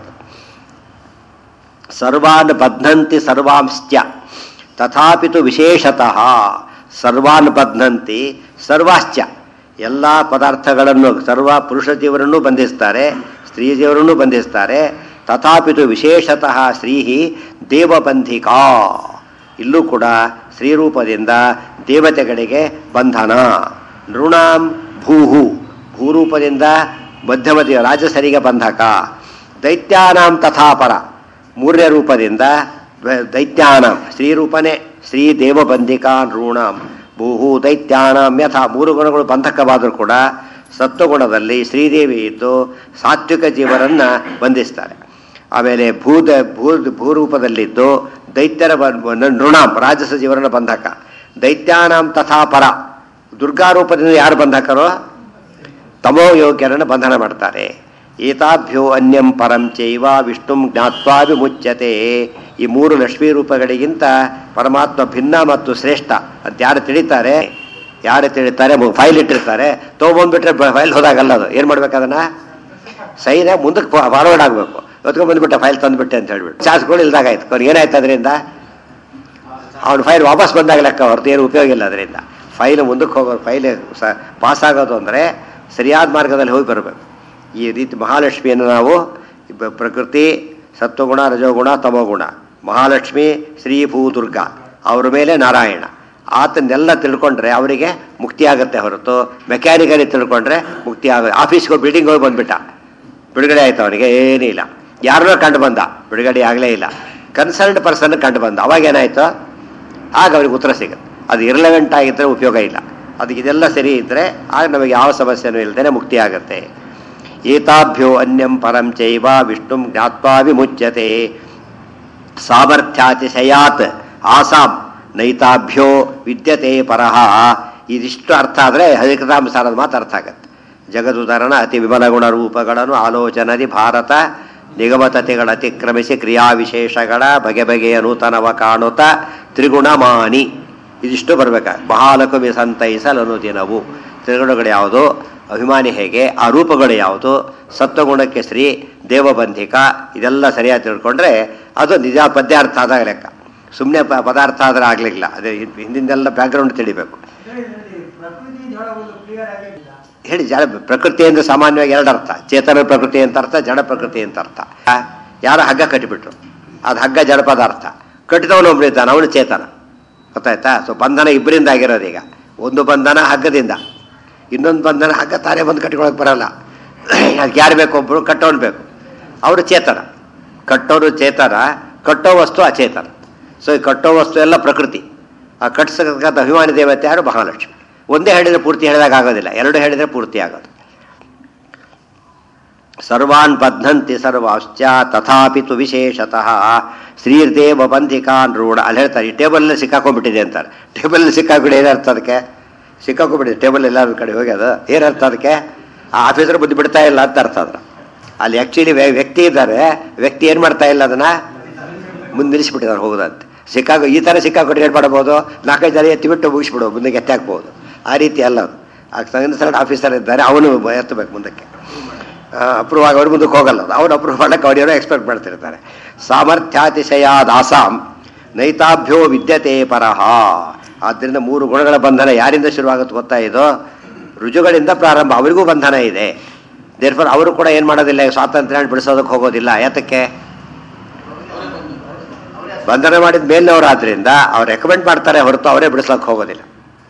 ಸರ್ವಾನ್ ಬಧ್ನಂತಿ ಸರ್ವಾಂಶ್ಚ ತಥಾಪಿತು ವಿಶೇಷತಃ ಸರ್ವಾನ್ ಬಧ್ನಂತಿ ಸರ್ವಾಶ್ಚ ಎಲ್ಲ ಪದಾರ್ಥಗಳನ್ನು ಸರ್ವ ಪುರುಷ ಜೀವರನ್ನು ಬಂಧಿಸ್ತಾರೆ ಸ್ತ್ರೀ ಜೀವರನ್ನು ಬಂಧಿಸ್ತಾರೆ ತಥಾಪಿತು ವಿಶೇಷತಃ ಶ್ರೀಹಿ ದೇವಬಂಧಿಕಾ ಇಲ್ಲೂ ಕೂಡ ಶ್ರೀರೂಪದಿಂದ ದೇವತೆಗಳಿಗೆ ಬಂಧನ ನೃಣಾಂ ಭೂಹು ಭೂರೂಪದಿಂದ ಮಧ್ಯಮತಿ ರಾಜಸರಿಗೆ ಬಂಧಕ ದೈತ್ಯಾನಾಂ ತಥಾಪರ ಮೂರನೇ ರೂಪದಿಂದ ವ- ದೈತ್ಯಾನಾಂ ಶ್ರೀರೂಪನೇ ಶ್ರೀ ದೇವಬಂಧಿಕಾ ನೃಣಾಂ ಭೂಹು ದೈತ್ಯಾನಾಂ ಯಥಾ ಮೂರು ಗುಣಗಳು ಬಂಧಕವಾದರೂ ಕೂಡ ಸತ್ವಗುಣದಲ್ಲಿ ಶ್ರೀದೇವಿ ಇದ್ದು ಸಾತ್ವಿಕ ಜೀವರನ್ನ ಬಂಧಿಸ್ತಾರೆ ಆಮೇಲೆ ಭೂದ ಭೂ ಭೂರೂಪದಲ್ಲಿದ್ದು ದೈತ್ಯರ ಬ- ನೃಣಾಂ ರಾಜಸ ಜೀವರನ ಬಂಧಕ ದೈತ್ಯಾನಾಂ ತಥಾಪರ ದುರ್ಗಾರೂಪದಿಂದ ಯಾರು ಬಂಧಕರೋ ತಮೋ ಯೋಗ್ಯರನ್ನು ಬಂಧನ ಮಾಡ್ತಾರೆ ಏತಾಭ್ಯೋ ಅನ್ಯಂ ಪರಂ ಚೈವ ವಿಷ್ಣುಂ ಜ್ಞಾತ್ವಾ ವಿಮುಚ್ಯತೆ ಈ ಮೂರು ಲಕ್ಷ್ಮೀ ರೂಪಗಳಿಗಿಂತ ಪರಮಾತ್ಮ ಭಿನ್ನ ಮತ್ತು ಶ್ರೇಷ್ಠ ಅಂತ ಯಾರು ತಿಳಿತಾರೆ ಯಾರು ತಿಳಿತಾರೆ ಫೈಲ್ ಇಟ್ಟಿರ್ತಾರೆ ತೊಗೊಂಬಂದ್ಬಿಟ್ರೆ ಫೈಲ್ ಹೋದಾಗಲ್ಲ ಅದು ಏನು ಮಾಡ್ಬೇಕು ಅದನ್ನ ಸೈನ ಮುಂದಕ್ಕೆ ಫಾರ್ವರ್ಡ್ ಆಗಬೇಕು ಹೊತ್ಕೊಂಡ್ ಬಂದ್ಬಿಟ್ಟೆ ಫೈಲ್ ತಂದುಬಿಟ್ಟೆ ಅಂತ ಹೇಳ್ಬಿಟ್ಟು ಚಾರ್ಜ್ಗಳು ಇಲ್ದಾಗಾಯ್ತು ಅವ್ರಿಗೆ ಏನಾಯ್ತು ಅದರಿಂದ ಅವ್ನ ಫೈಲ್ ವಾಪಸ್ ಬಂದಾಗ ಲೆಕ್ಕ ಹೊರತು ಏನು ಉಪಯೋಗ ಇಲ್ಲ ಅದರಿಂದ ಫೈಲ್ ಮುಂದಕ್ಕೆ ಹೋಗೋದು ಫೈಲ್ ಸ ಪಾಸ್ ಆಗೋದು ಅಂದರೆ ಸರಿಯಾದ ಮಾರ್ಗದಲ್ಲಿ ಹೋಗಿ ಬರಬೇಕು ಈ ರೀತಿ ಮಹಾಲಕ್ಷ್ಮಿಯನ್ನು ನಾವು ಬ- ಪ್ರಕೃತಿ ಸತ್ವಗುಣ ರಜೋಗುಣ ತಮೋಗುಣ ಮಹಾಲಕ್ಷ್ಮಿ ಶ್ರೀ ಭೂ ದುರ್ಗಾ ಅವ್ರ ಮೇಲೆ ನಾರಾಯಣ ಆತನ್ನೆಲ್ಲ ತಿಳ್ಕೊಂಡ್ರೆ ಅವರಿಗೆ ಮುಕ್ತಿ ಆಗುತ್ತೆ ಹೊರತು ಮೆಕ್ಯಾನಿಕಲಿ ತಿಳ್ಕೊಂಡ್ರೆ ಮುಕ್ತಿ ಆಗ ಆಫೀಸ್ಗೆ ಬಿಲ್ಡಿಂಗ್ ಹೋಗಿ ಬಂದ್ಬಿಟ್ಟ ಬಿಡುಗಡೆ ಆಯ್ತು ಅವನಿಗೆ ಏನೂ ಇಲ್ಲ ಯಾರನ್ನೋ ಕಂಡು ಬಂದ ಬಿಡುಗಡೆ ಆಗಲೇ ಇಲ್ಲ ಕನ್ಸರ್ನ್ಡ್ ಪರ್ಸನ್ ಕಂಡು ಬಂದ ಅವಾಗ ಏನಾಯ್ತು ಆಗ ಅವ್ರಿಗೆ ಉತ್ತರ ಸಿಗುತ್ತೆ ಅದು ಇರ್ಲೆವೆಂಟ್ ಆಗಿದ್ದರೆ ಉಪಯೋಗ ಇಲ್ಲ ಅದಕ್ಕೆ ಇದೆಲ್ಲ ಸರಿ ಇದ್ದರೆ ಆಗ ನಮಗೆ ಯಾವ ಸಮಸ್ಯೆನೂ ಇಲ್ಲದೇ ಮುಕ್ತಿ ಆಗುತ್ತೆ ಏತಾಭ್ಯೋ ಅನ್ಯಂ ಪರಂ ಚೈವ ವಿಷ್ಣುಂ ಜ್ಞಾತ್ವಾ ವಿಮುಚ್ಯತೆ ಸಾಮರ್ಥ್ಯಾತಿಶಯಾತ್ ಆಸಾಂ ನೈತಾಭ್ಯೋ ವಿದ್ಯತೆ ಪರಹ ಇದಿಷ್ಟು ಅರ್ಥ ಆದರೆ ಹರಿಕಥಾಂಸಾರದ ಮಾತು ಅರ್ಥ ಆಗತ್ತೆ ಜಗದುದಾಹರಣ ಅತಿ ವಿಮಲ ಗುಣ ರೂಪಗಳನ್ನು ಆಲೋಚನದಿ ಭಾರತ ನಿಗಮತತೆಗಳ ಅತಿಕ್ರಮಿಸಿ ಕ್ರಿಯಾವಿಶೇಷಗಳ ಬಗೆ ಬಗೆಯ ನೂತನವ ಕಾಣುತ್ತ ತ್ರಿಗುಣಮಾನಿ ಇದಿಷ್ಟು ಬರ್ಬೇಕ ಮಹಾಲಕುಮಿ ಸಂತೈಸಲು ಅನುದಿನವು ತ್ರಿಗುಣಗಳು ಯಾವುದು ಅಭಿಮಾನಿ ಹೇಗೆ ಆ ರೂಪಗಳು ಯಾವುದು ಸತ್ವಗುಣಕ್ಕೆ ಶ್ರೀ ದೇವಬಂಧಿಕ ಇದೆಲ್ಲ ಸರಿಯಾಗಿ ತಿಳ್ಕೊಂಡ್ರೆ ಅದು ನಿಜ ಪದ್ಯಾರ್ಥ ಆದಾಗ ಲೆಕ್ಕ ಸುಮ್ಮನೆ ಪದಾರ್ಥ ಆದರೆ ಆಗಲಿಲ್ಲ ಅದೇ ಹಿಂದ್- ಹಿಂದಿಂದೆಲ್ಲ ಬ್ಯಾಕ್ಗ್ರೌಂಡ್ ತಿಳಿಬೇಕು ಪ್ರಕೃತಿ ಜಡ ಒಂದು ಕ್ಲಿಯರ್ ಆಗಿಲ್ಲ ಹೇಳಿ ಜಡ ಪ್ರಕೃತಿ ಅಂದ್ರೆ ಸಾಮಾನ್ಯವಾಗಿ ಎರಡು ಅರ್ಥ ಚೇತನ ಪ್ರಕೃತಿ ಅಂತ ಅರ್ಥ ಜಡ ಪ್ರಕೃತಿ ಅಂತ ಅರ್ಥ ಆ, ಯಾರೋ ಹಗ್ಗ ಕಟ್ಟಿಬಿಟ್ರು ಅದು ಹಗ್ಗ ಜಡ ಪದಾರ್ಥ ಕಟ್ಟಿದವನು ಒಬ್ಬನಿದ್ದಾನೆ ಅವನು ಚೇತನ ಗೊತ್ತಾಯ್ತಾ ಸೊ ಬಂಧನ ಇಬ್ಬರಿಂದ ಆಗಿರೋದು ಈಗ ಒಂದು ಬಂಧನ ಹಗ್ಗದಿಂದ ಇನ್ನೊಂದು ಬಂಧನ ಹಗ್ಗ ತಾನೇ ಬಂದು ಕಟ್ಕೊಳಕ್ ಬರಲ್ಲ ಅದಕ್ಕೆ ಯಾರು ಬೇಕು ಒಬ್ಬರು ಕಟ್ಟೋನು ಬೇಕು ಅವರು ಚೇತನ ಕಟ್ಟೋರು ಚೇತನ ಕಟ್ಟೋ ವಸ್ತು ಅಚೇತನ ಸೊ ಈ ಕಟ್ಟೋ ವಸ್ತು ಎಲ್ಲ ಪ್ರಕೃತಿ ಆ ಕಟ್ಟಿಸತಕ್ಕಂಥ ಅಭಿಮಾನಿ ದೇವತೆ ಯಾರು ಮಹಾಲಕ್ಷ್ಮಿ ಒಂದೇ ಹೇಳಿದರೆ ಪೂರ್ತಿ ಹೇಳಿದಾಗ ಆಗೋದಿಲ್ಲ ಎರಡು ಹೇಳಿದರೆ ಪೂರ್ತಿ ಆಗೋದು ಸರ್ವಾನ್ ಬದ್ಧಂತಿ ಸರ್ವಾಶ್ಚ ತಥಾಪಿ ತು ವಿಶೇಷತಃ ಶ್ರೀರ್ದೇವ ಬಂಧಿಕಾನ್ ರೂಢ ಅಲ್ಲಿ ಹೇಳ್ತಾರೆ ಈ ಟೇಬಲಲ್ಲಿ ಸಿಕ್ಕಾಕೊಂಡ್ಬಿಟ್ಟಿದೆ ಅಂತಾರೆ ಟೇಬಲಲ್ಲಿ ಸಿಕ್ಕಾಕೊಂಡು ಏನರ್ಥ ಅದಕ್ಕೆ ಸಿಕ್ಕಾಕೊಂಡ್ಬಿಟ್ಟಿದೆ ಟೇಬಲ್ ಎಲ್ಲಾರ ಕಡೆ ಹೋಗಿ ಅದು ಏನರ್ಥ ಅದಕ್ಕೆ ಆ ಆಫೀಸರ್ ಬುದ್ಧಿ ಬಿಡ್ತಾ ಇಲ್ಲ ಅಂತ ಅರ್ಥ ಅದ್ರ ಅಲ್ಲಿ ಆ್ಯಕ್ಚುಲಿ ವ್ಯಕ್ತಿ ಇದ್ದಾರೆ ವ್ಯಕ್ತಿ ಏನು ಮಾಡ್ತಾ ಇಲ್ಲ ಅದನ್ನ ಮುಂದೆ ನಿಲ್ಲಿಸ್ಬಿಟ್ಟಿದ್ದಾರೆ ಹೋಗೋದಂತೆ ಸಿಕ್ಕಾಗ ಈ ಥರ ಸಿಕ್ಕಾಕೊಂಡು ಏನು ಮಾಡ್ಬೋದು ನಾಲ್ಕೈದು ಜನ ಎತ್ತಿ ಬಿಟ್ಟು ಮುಗಿಸ್ಬಿಡು ಮುಂದಕ್ಕೆ ಎತ್ತಿ ಹಾಕ್ಬೋದು ಆ ರೀತಿ ಅಲ್ಲ ಅದು ಆ ಸಂಘದ ಆಫೀಸರ್ ಇದ್ದಾರೆ ಅವನು ಎತ್ತಬೇಕು ಮುಂದಕ್ಕೆ ಅಪ್ರೂವ್ ಆಗಿ ಅವ್ರ ಮುಂದಕ್ಕೆ ಹೋಗಲ್ಲ ಅದು ಅವ್ನು ಅಪ್ರೂವ್ ಮಾಡಕ್ಕೆ ಅವರೇನೋ ಎಕ್ಸ್ಪೆಕ್ಟ್ ಮಾಡ್ತಿರ್ತಾರೆ ಸಾಮರ್ಥ್ಯಾತಿಶಯಾದ ಆಸಾಂ ನೈತಾಭ್ಯೋ ವಿದ್ಯತೆ ಪರಹ ಆದ್ದರಿಂದ ಮೂರು ಗುಣಗಳ ಬಂಧನ ಯಾರಿಂದ ಶುರುವಾಗುತ್ತೆ ಗೊತ್ತಾ ಇದು ರುಜುಗಳಿಂದ ಪ್ರಾರಂಭ ಅವರಿಗೂ ಬಂಧನ ಇದೆ ದೇರ್ಫರ್ ಅವರು ಕೂಡ ಏನು ಮಾಡೋದಿಲ್ಲ ಸ್ವಾತಂತ್ರ್ಯ ಬಿಡಿಸೋದಕ್ಕೆ ಹೋಗೋದಿಲ್ಲ ಯಾತಕ್ಕೆ ಬಂಧನ ಮಾಡಿದ ಮೇಲಿನವರಾದ್ರಿಂದ ಅವ್ರು ರೆಕಮೆಂಡ್ ಮಾಡ್ತಾರೆ ಹೊರತು ಅವರೇ ಬಿಡಿಸ್ಲಕ್ಕೆ ಹೋಗೋದಿಲ್ಲ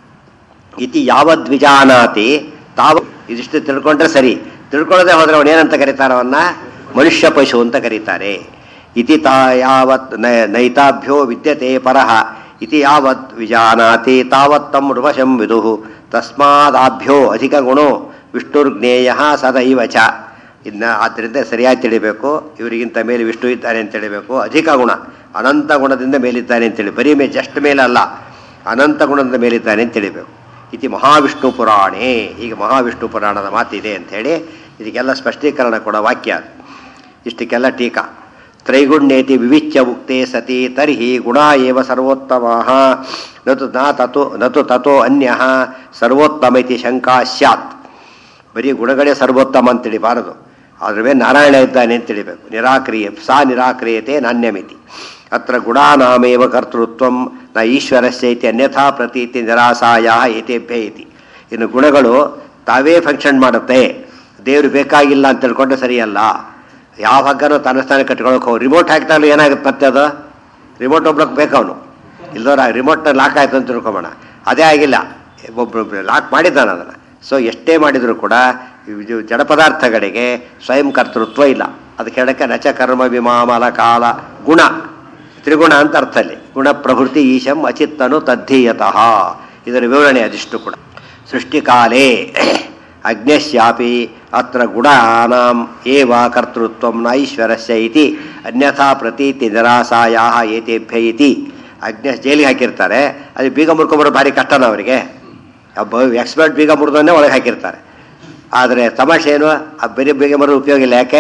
ಇತಿ ಯಾವದ್ ವಿಜಾನಾತಿ ತಾವು ಇದಿಷ್ಟು ತಿಳ್ಕೊಂಡ್ರೆ ಸರಿ ತಿಳ್ಕೊಳ್ಳದೆ ಹೋದ್ರೆ ಅವನು ಏನಂತ ಕರೀತಾರೆ ಅವನ್ನ ಮನುಷ್ಯ ಪಶು ಅಂತ ಕರೀತಾರೆ ಇತಿ ತಾ ಯಾವತ್ ನ- ನೈತಾಭ್ಯೋ ವಿದ್ಯತೆ ಪರಹ ಇತಿ ಯಾವತ್ ವಿಜಾನಾತಿ ತಾವತ್ ತಮ್ ಋವಶಂ ವಿದುಹು ತಸ್ಮಾದಾಭ್ಯೋ ಅಧಿಕ ಗುಣೋ ವಿಷ್ಣುರ್ಜ್ಞೇಯ ಸದೈವ ಚ ಇನ್ನ ಆದ್ದರಿಂದ ಸರಿಯಾಗಿ ತಿಳಿಬೇಕು ಇವರಿಗಿಂತ ಮೇಲೆ ವಿಷ್ಣು ಇದ್ದಾನೆ ಅಂತ ತಿಳಿಬೇಕು ಅಧಿಕ ಗುಣ ಅನಂತ ಗುಣದಿಂದ ಮೇಲಿದ್ದಾನೆ ಅಂತೇಳಿ ಬರೀ ಮೇ ಜಸ್ಟ್ ಮೇಲೆ ಅಲ್ಲ ಅನಂತ ಗುಣದಿಂದ ಮೇಲಿದ್ದಾನೆ ಅಂತ ತಿಳಿಬೇಕು ಇತಿ ಮಹಾವಿಷ್ಣು ಪುರಾಣೇ ಈಗ ಮಹಾವಿಷ್ಣು ಪುರಾಣದ ಮಾತಿದೆ ಅಂಥೇಳಿ ಇದಕ್ಕೆಲ್ಲ ಸ್ಪಷ್ಟೀಕರಣ ಕೊಡೋ ವಾಕ್ಯ ಅದು. ಇಷ್ಟಕ್ಕೆಲ್ಲ ಟೀಕಾ ತ್ರೈಗುಣ್ಯೇತಿ ವಿವಿಚ್ಯ ಉಕ್ತೆ ಸತಿ ತರ್ಹಿ ಗುಣ ಏವ ಸರ್ವೋತ್ತಮ ನತು ನಾ ತತೋ ನತು ತಥೋ ಅನ್ಯ ಸರ್ವೋತ್ತಮ ಇತಿ ಶಂಕಾ ಸ್ಯಾತ್ ಬರೀ ಗುಣಗಳೇ ಸರ್ವೋತ್ತಮ ಅಂತ ತಿಳಿಬಾರದು ಅದ್ರ ಮೇಲೆ ನಾರಾಯಣ ಇದ್ದಾನೆ ಅಂತ ತಿಳಿಬೇಕು ನಿರಾಕ್ರಿಯ ಸಾ ನಿರಾಕ್ರಿಯತೆ ನಾಣ್ಯಮಿತಿ ಅತ್ರ ಗುಣಾನಾಮೇವ ಕರ್ತೃತ್ವ ನ ಈಶ್ವರಸ್ಯ ಇತಿ ಅನ್ಯಥಾ ಪ್ರತೀತಿ ನಿರಾಸಾಯ ಏತೇಭ್ಯ ಇತಿ ಇನ್ನು ಗುಣಗಳು ತಾವೇ ಫಂಕ್ಷನ್ ಮಾಡುತ್ತೆ ದೇವರು ಬೇಕಾಗಿಲ್ಲ ಅಂತ ತಿಳ್ಕೊಂಡ್ರೆ ಸರಿಯಲ್ಲ ಯಾವ ಹಗ್ಗನೂ ತನ್ನ ಸ್ಥಾನ ಕಟ್ಕೊಳಕ್ಕೆ ಹೋಗಿ ರಿಮೋಟ್ ಹಾಕಿದಾಗಲೂ ಏನಾಗುತ್ತೆ ಮತ್ತೆ ಅದು ರಿಮೋಟ್ ಒಬ್ಳಕ್ಕೆ ಬೇಕವನು ಇಲ್ದೋರ ರಿಮೋಟ್ ಲಾಕ್ ಆಯ್ತು ಅಂತ ತಿಳ್ಕೊಬೋಣ ಅದೇ ಆಗಿಲ್ಲ ಒಬ್ಬೊಬ್ರು ಲಾಕ್ ಮಾಡಿದ್ದಾನೆ ಅದನ್ನು ಸೊ ಎಷ್ಟೇ ಮಾಡಿದರೂ ಕೂಡ ಇದು ಜಡ ಪದಾರ್ಥಗಳಿಗೆ ಸ್ವಯಂ ಕರ್ತೃತ್ವ ಇಲ್ಲ ಅದಕ್ಕೆ ಹೇಳಕ್ಕೆ ನಚ ಕರ್ಮ ವಿಮಾಮಲ ಕಾಲ ಗುಣ ತ್ರಿಗುಣ ಅಂತ ಅರ್ಥ ಅಲ್ಲಿ ಗುಣ ಪ್ರವೃತ್ತಿ ಈಶಂ ಅಚಿತ್ತನು ತದ್ಧೀಯತಃ ಇದರ ವಿವರಣೆ ಅದಿಷ್ಟು ಕೂಡ ಸೃಷ್ಟಿಕಾಲೇ ಅಗ್ನೇಶ್ಯಾಪಿ ಅತ್ರ ಗುಣಾನಾಂ ಏವ ಕರ್ತೃತ್ವ ನ ಈಶ್ವರಸ್ಯ ಇತಿ ಅನ್ಯಥಾ ಪ್ರತೀತಿ ನಿರಾಸಾಯ ಏತೇಭ್ಯ ಇತಿ ಅಗ್ನೇಶ ಜೈಲಿಗೆ ಹಾಕಿರ್ತಾರೆ ಅದು ಬೀಗ ಮುರ್ಕೊಂಬರೋ ಭಾರಿ ಕಷ್ಟನ ಅವರಿಗೆ ಒಬ್ಬ ಎಕ್ಸ್ಪರ್ಟ್ ಬೀಗ ಮುರಿದನ್ನೇ ಒಳಗೆ ಹಾಕಿರ್ತಾರೆ ಆದರೆ ತಮಾಷೆ ಏನು ಆ ಬೇರೆ ಬೀಗ ಮರೋದು ಉಪಯೋಗ ಇಲ್ಲ ಯಾಕೆ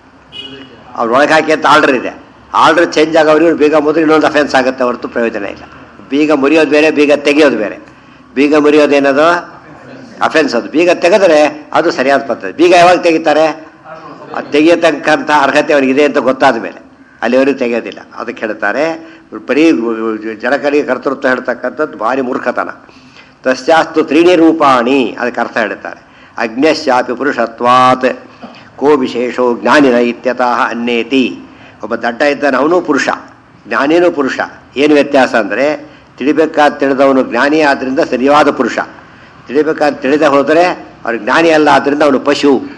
ಅವ್ರು ಒಳಗೆ ಹಾಕಿ ಅಂತ ಆರ್ಡರ್ ಇದೆ ಆರ್ಡರ್ ಚೇಂಜ್ ಆಗೋರಿಗೆ ಬೀಗ ಮುರಿದ್ರೆ ಇನ್ನೊಂದು ಅಫೆನ್ಸ್ ಆಗುತ್ತೆ ಹೊರತು ಪ್ರಯೋಜನ ಇಲ್ಲ ಬೀಗ ಮುರಿಯೋದು ಬೇರೆ ಬೀಗ ತೆಗೆಯೋದು ಬೇರೆ ಬೀಗ ಮುರಿಯೋದೇನದು ಅಫೆನ್ಸ್ ಅದು ಬೀಗ ತೆಗೆದ್ರೆ ಅದು ಸರಿಯಾದ ಪದ್ಧತಿ ಬೀಗ ಯಾವಾಗ ತೆಗಿತಾರೆ ಅದು ತೆಗಿಯತಕ್ಕಂಥ ಅರ್ಹತೆ ಅವ್ರಿಗಿದೆ ಅಂತ ಗೊತ್ತಾದ ಮೇಲೆ ಅಲ್ಲಿವರೆಗೂ ತೆಗೆಯೋದಿಲ್ಲ ಅದಕ್ಕೆ ಹೇಳ್ತಾರೆ ಬರೀ ಜನಕರಿಗೆ ಕರ್ತೃತ್ವ ಹೇಳ್ತಕ್ಕಂಥದ್ದು ಭಾರಿ ಮೂರ್ಖತನ ತಸ್ಯಾಸ್ತು ತ್ರೀಣಿ ರೂಪಾಣಿ ಅದಕ್ಕೆ ಅರ್ಥ ಹೇಳ್ತಾರೆ ಅಗ್ನ್ಯಶ್ಯಾಪಿ ಪುರುಷತ್ವಾತ್ ಕೋ ವಿಶೇಷೋ ಜ್ಞಾನಿನ ಇತ್ಯತಃ ಅನ್ಯೇತಿ ಒಬ್ಬ ದಡ್ಡ ಇದ್ದಾನೆ ಅವನು ಪುರುಷ ಜ್ಞಾನಿನೂ ಪುರುಷ ಏನು ವ್ಯತ್ಯಾಸ ಅಂದರೆ ತಿಳಿಬೇಕಾದ ತಿಳಿದವನು ಜ್ಞಾನಿ ಆದ್ದರಿಂದ ಸರಿಯಾದ ಪುರುಷ ತಿಳಿಬೇಕಾದ ತಿಳಿದೇ ಹೋದರೆ ಅವ್ರು ಜ್ಞಾನಿ ಅಲ್ಲ ಆದ್ದರಿಂದ ಅವನು ಪಶು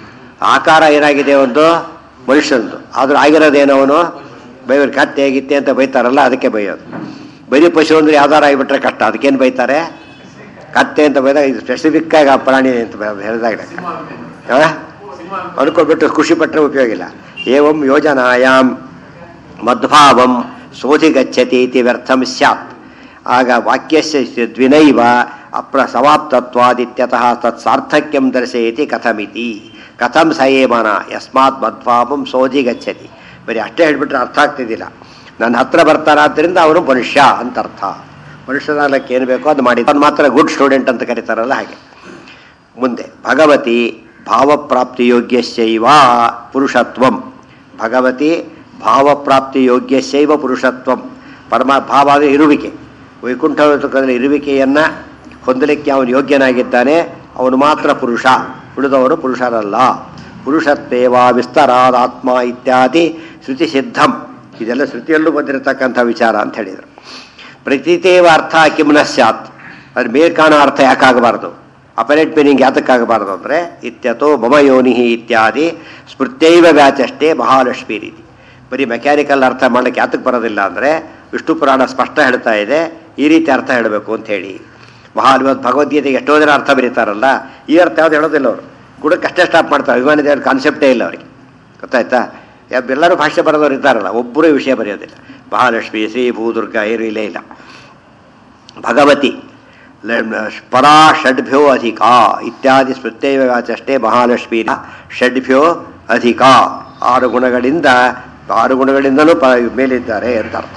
ಆಕಾರ ಏನಾಗಿದೆ ಒಂದು ಮನುಷ್ಯನದು ಆದ್ರೂ ಆಗಿರೋದೇನೋ ಅವನು ಬೈವರು ಕತ್ತೆ ಗಿತ್ತೆ ಅಂತ ಬೈತಾರಲ್ಲ ಅದಕ್ಕೆ ಬೈಯೋದು ಬರೀ ಪಶು ಅಂದ್ರೆ ಯಾವ್ದಾರು ಆಗಿಬಿಟ್ರೆ ಕಷ್ಟ ಅದಕ್ಕೇನು ಬೈತಾರೆ ಕತ್ತೆ ಅಂತ ಬೈದಾಗ ಇದು ಸ್ಪೆಸಿಫಿಕ್ ಆಗಿ ಆ ಪ್ರಾಣಿ ಅಂತ ಬ- ಹೇಳಿದಾಗ ಸಿಂಹ ಅಂತೆ. ಆ? ಸಿಂಹ ಅಂತೆ. ಅನ್ಕೊಂಡ್ಬಿಟ್ಟು ಖುಷಿ ಪಟ್ಟರೆ ಉಪಯೋಗ ಇಲ್ಲ ಏವಂ ಯೋಜನಾಯಾಮ್ ಮದ್ಭಾವಂ ಸೋಧಿ ಗಚ್ಚತಿ ಇತಿ ವ್ಯರ್ಥಂ ಸ್ಯಾತ್ ಆಗ ವಾಕ್ಯಸ್ಯ ದ್ವಿನೈವ ಅಪ್ರ ಸಮಾಪ್ತತ್ವಾದಿತ್ಯತಃ ತತ್ ಸಾರ್ಥಕ್ಯಂ ದರ್ಶಯತಿ ಕಥಮಿತಿ ಕಥಂ ಸ ಏಮನ ಯಸ್ಮಾತ್ ಮದ್ಭಾವಂ ಸೋಧಿ ಗಚ್ಚತಿ ಬರೀ ಅಷ್ಟೇ ಹೇಳ್ಬಿಟ್ರೆ ಅರ್ಥ ಆಗ್ತಿದ್ದಿಲ್ಲ ನನ್ನ ಹತ್ರ ಬರ್ತಾರಾದ್ರಿಂದ ಅವನು ಮನುಷ್ಯ ಅಂತ ಅರ್ಥ ಮನುಷ್ಯನಾಗಕ್ಕೆ ಏನು ಬೇಕೋ ಅದು ಮಾಡಿ ಅವ್ನು ಮಾತ್ರ ಗುಡ್ ಸ್ಟೂಡೆಂಟ್ ಅಂತ ಕರೀತಾರಲ್ಲ ಹಾಗೆ ಮುಂದೆ ಭಗವತಿ ಭಾವಪ್ರಾಪ್ತಿ ಯೋಗ್ಯಸ್ಯೈವ ಪುರುಷತ್ವಂ ಭಗವತಿ ಭಾವಪ್ರಾಪ್ತಿ ಯೋಗ್ಯಸ್ಯೈವ ಪುರುಷತ್ವಂ ಪರಮ ಭಾವ ಅಂದರೆ ಇರುವಿಕೆ ವೈಕುಂಠದಲ್ಲಿ ಇರುವಿಕೆಯನ್ನು ಹೊಂದಲಿಕ್ಕೆ ಅವನು ಯೋಗ್ಯನಾಗಿದ್ದಾನೆ ಅವನು ಮಾತ್ರ ಪುರುಷ ಉಳಿದವರು ಪುರುಷರಲ್ಲ ಪುರುಷತ್ವೇವ ವಿಸ್ತರಾದ ಆತ್ಮ ಇತ್ಯಾದಿ ಶ್ರುತಿ ಸಿದ್ಧಂ ಇದೆಲ್ಲ ಶ್ರುತಿಯಲ್ಲೂ ಬಂದಿರತಕ್ಕಂಥ ವಿಚಾರ ಅಂತ ಹೇಳಿದರು ಪ್ರತೀತೇವ ಅರ್ಥ ಕಿಮ್ನ ಸ್ಯಾತ್ ಅದ್ರ ಮೇಲ್ ಕಾಣೋ ಅರ್ಥ ಯಾಕಾಗಬಾರ್ದು ಅಪರೇಟ್ ಮೀನಿಂಗ್ ಯಾತಕ್ಕಾಗಬಾರ್ದು ಅಂದರೆ ಇತ್ಯತೋ ಮಮ ಯೋನಿ ಇತ್ಯಾದಿ ಸ್ಮೃತ್ಯೈವ ವ್ಯಾಚಷ್ಟೇ ಮಹಾಲಕ್ಷ್ಮಿ ರೀತಿ ಬರೀ ಮೆಕ್ಯಾನಿಕಲ್ ಅರ್ಥ ಮಾಡ್ಲಿಕ್ಕೆ ಯಾತಕ್ಕೆ ಬರೋದಿಲ್ಲ ಅಂದರೆ ವಿಷ್ಣು ಪುರಾಣ ಸ್ಪಷ್ಟ ಹೇಳ್ತಾ ಇದೆ ಈ ರೀತಿ ಅರ್ಥ ಹೇಳಬೇಕು ಅಂತ ಹೇಳಿ ಮಹಾ ಇವತ್ತು ಭಗವದ್ಗೀತೆಗೆ ಎಷ್ಟೋ ಜನ ಅರ್ಥ ಬರೀತಾರಲ್ಲ ಈ ಅರ್ಥ ಯಾವ್ದು ಹೇಳೋದಿಲ್ಲ ಅವರು ಗುಡಕ್ಕೆ ಅಷ್ಟೇ ಸ್ಟಾಪ್ ಮಾಡ್ತಾರೆ ಅಭಿಮಾನಿ ದೇವ್ರ ಕಾನ್ಸೆಪ್ಟೇ ಇಲ್ಲ ಅವರಿಗೆ ಗೊತ್ತಾಯ್ತಾ ಯಾ- ಎಲ್ಲರೂ ಭಾಷೆ ಬರೋದವ್ರು ಇದ್ದಾರಲ್ಲ ಒಬ್ಬರೂ ಈ ವಿಷಯ ಬರೆಯೋದಿಲ್ಲ ಮಹಾಲಕ್ಷ್ಮಿ ಶ್ರೀ ಭೂ ದುರ್ಗಾ ಏನು ಇಲ್ಲೇ ಇಲ್ಲ ಭಗವತಿ ಲ- ಪರಾ ಷಡ್ಭ್ಯೋ ಅಧಿಕ ಇತ್ಯಾದಿ ಸ್ಮೃತ್ಯೈವ ವಾಚಷ್ಟೇ ಮಹಾಲಕ್ಷ್ಮಿ ಷಡ್ಭ್ಯೋ ಅಧಿಕ ಆರು ಗುಣಗಳಿಂದ ಆರು ಗುಣಗಳಿಂದಲೂ ಪ ಮೇಲಿದ್ದಾರೆ ಅಂತ ಅರ್ಥ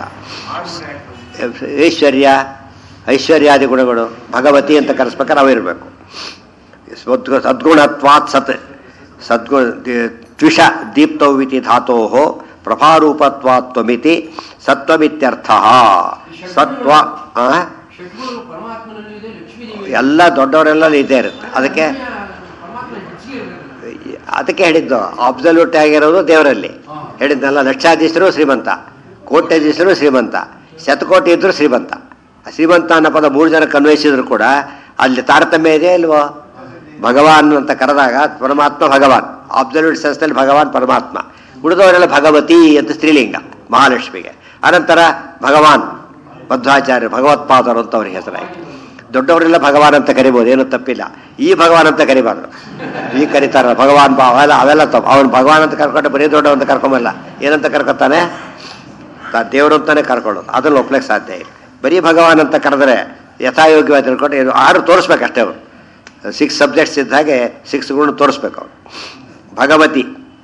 ಐಶ್ವರ್ಯ ಐಶ್ವರ್ಯಾದಿ ಗುಣಗಳು ಭಗವತಿ ಅಂತ ಕರೆಸ್ಬೇಕಾದ್ರೆ ಅವಿರಬೇಕು ಸದ್ಗು ಸದ್ಗುಣತ್ವಾತ್ ಸತ್ ಸದ್ಗುಣ ದಿ- ದ್ವಿಷ ದೀಪ್ತೌವಿತಿ ಧಾತೋ ಪ್ರಭಾರೂಪತ್ವಾತ್ ತ್ವಮಿತಿ ಸತ್ವಮಿತ್ಯರ್ಥ ಸತ್ವ ಆ? ಷಡ್ಗುರು ಪರಮಾತ್ಮನಲ್ಲೂ ಇದೆ ಲಕ್ಷ್ಮೀ ದೇವಿ ಎಲ್ಲ ದೊಡ್ಡವರೆಲ್ಲ ಇದ್ದೇ ಇರುತ್ತೆ ಅದಕ್ಕೆ ಪರಮಾತ್ಮ ಹೆಚ್ಚಿಗೆ ಇರಬೇಕಲ್ಲ. ಅದಕ್ಕೆ ಹೇಳಿದ್ದು ಅಬ್ಸಲ್ಯೂಟ್ ಆಗಿರೋದು ದೇವರಲ್ಲಿ ಹಾ. ಹೇಳಿದ್ನಲ್ಲ ಲಕ್ಷಾಧೀಶರು ಶ್ರೀಮಂತ ಕೋಟ್ಯಾಧೀಶರು ಶ್ರೀಮಂತ ಶತಕೋಟಿ ಇದ್ರು ಶ್ರೀಮಂತ ಆ ಶ್ರೀಮಂತ ಅನ್ನೋ ಪದ ಮೂರು ಜನ ಅನ್ವಯಿಸಿದ್ರು ಕೂಡ ಅಲ್ಲಿ ತಾರತಮ್ಯ ಇದೆ ಇಲ್ವೋ ಭಗವಾನ್ ಅಂತ ಕರೆದಾಗ ಪರಮಾತ್ಮ ಭಗವಾನ್ ಅಬ್ಸಲ್ಯೂಟ್ ಸೆನ್ಸ್ನಲ್ಲಿ ಭಗವಾನ್ ಪರಮಾತ್ಮ ಉಳಿದವರೆಲ್ಲ ಭಗವತಿ ಅಂತ ಸ್ತ್ರೀಲಿಂಗ ಮಹಾಲಕ್ಷ್ಮಿಗೆ ಅನಂತರ ಭಗವಾನ್ ಮಧ್ವಾಚಾರ್ಯ ಭಗವತ್ಪಾದರು ಅಂತ ಅವ್ರಿಗೆ ಹೆಸರಾಯಿತು ದೊಡ್ಡವರೆಲ್ಲ ಭಗವಾನ್ ಅಂತ ಕರಿಬೋದು ಏನು ತಪ್ಪಿಲ್ಲ ಈ ಭಗವಾನ್ ಅಂತ ಕರಿಬಾರ್ದು ಈ ಕರೀತಾರ ಭಗವಾನ್ ಬಾ ಅವೆಲ್ಲ ಅವೆಲ್ಲ ತಪ್ಪು ಅವನು ಭಗವಾನ್ ಅಂತ ಕರ್ಕೊಂಡೆ ಬರೀ ದೊಡ್ಡ ಅಂತ ಕರ್ಕೊಂಬಲ್ಲ ಏನಂತ ಕರ್ಕೊತಾನೆ ತಾ ದೇವರು ಅಂತಾನೆ ಕರ್ಕೊಳ್ಳೋದು ಅದನ್ನು ಒಪ್ಲಕ್ಕೆ ಸಾಧ್ಯ ಇಲ್ಲ ಬರೀ ಭಗವಾನ್ ಅಂತ ಕರೆದ್ರೆ ಯಥಾಯೋಗ್ಯವಾಗಿ ತಿಳ್ಕೊಂಡು ಏನು ಆರು ತೋರಿಸ್ಬೇಕಷ್ಟೇ ಅವರು ಸಿಕ್ಸ್ ಸಬ್ಜೆಕ್ಟ್ಸ್ ಇದ್ದ ಹಾಗೆ ಸಿಕ್ಸ್ ಗುಣ ತೋರಿಸ್ಬೇಕು ಅವರು ಭಗವತಿ